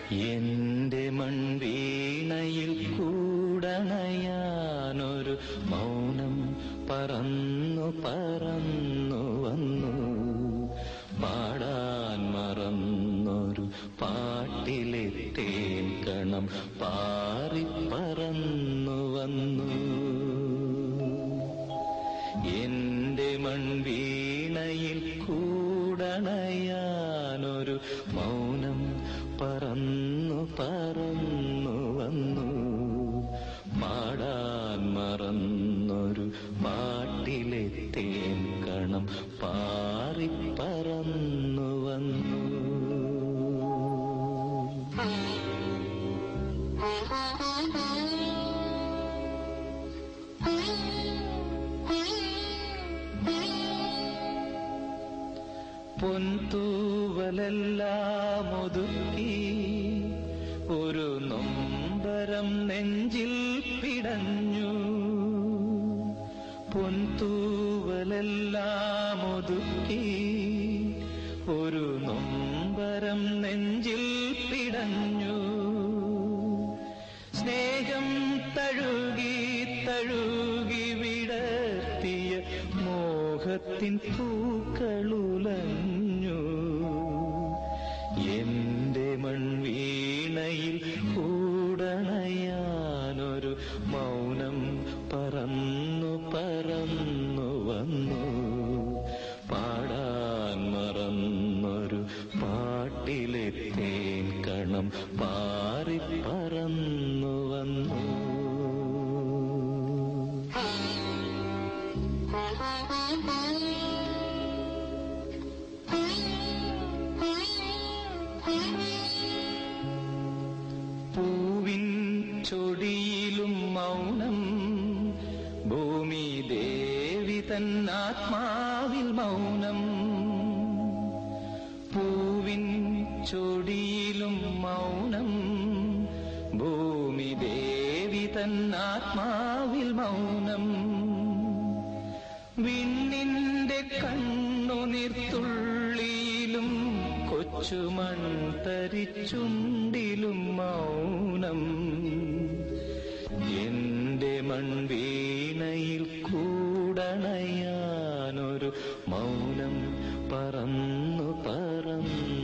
എന്റെ മൺവീണയിൽ കൂടണയാനൊരു മൗനം പറന്നു പറന്നു വന്നു പാടാൻ മറന്നൊരു പാട്ടിലെ തേൻ കണം പാറി പറന്നു വന്നു എന്റെ മൺവീണയിൽ കൂടണയാനൊരു മൗനം പറന്നു പറന്നു വന്നു പാടാൻ മറന്നൊരു പാട്ടിലെ തേൻ കണം പാറി പറന്നു വന്നു പൊൻതൂവലെല്ലാം ഒതുക്കി ഒരു നൊമ്പരം നെഞ്ചിൽ പിടഞ്ഞു പൊൻതൂവലെല്ലാം ഒതുക്കി ഒരു നൊമ്പരം നെഞ്ചിൽ പിടഞ്ഞു സ്നേഹം തഴുകി തഴുകി വിടർത്തിയ മോഹത്തിൻ പൂക്കളുലഞ്ഞു എന്റെ മൺവീണയിൽ കൂടണയാനൊരു മൗനം പറന്നു പറന്നു വന്നു പാടാൻ മറന്നൊരു പാട്ടിലെ തേൻ കണം പാറി പറന്നു വന്നു പൂവിൻ ചൊടിയിലും മൗനം ഭൂമി ദേവി തൻ ആത്മാവിൽ മൗനം പൂവിൻ ചൊടിയിലും മൗനം ഭൂമി ദേവി തൻ ആത്മാവിൽ മൗനം വിണ്ണിന്റെ കണ്ണുനീർത്തുള്ളിയിലും കൊച്ചുമൺ തരിച്ചുണ്ടിലും മൗനം എന്റെ മൺവീണയിൽ കൂടണയാനൊരു മൗനം പറന്നു പറന്നു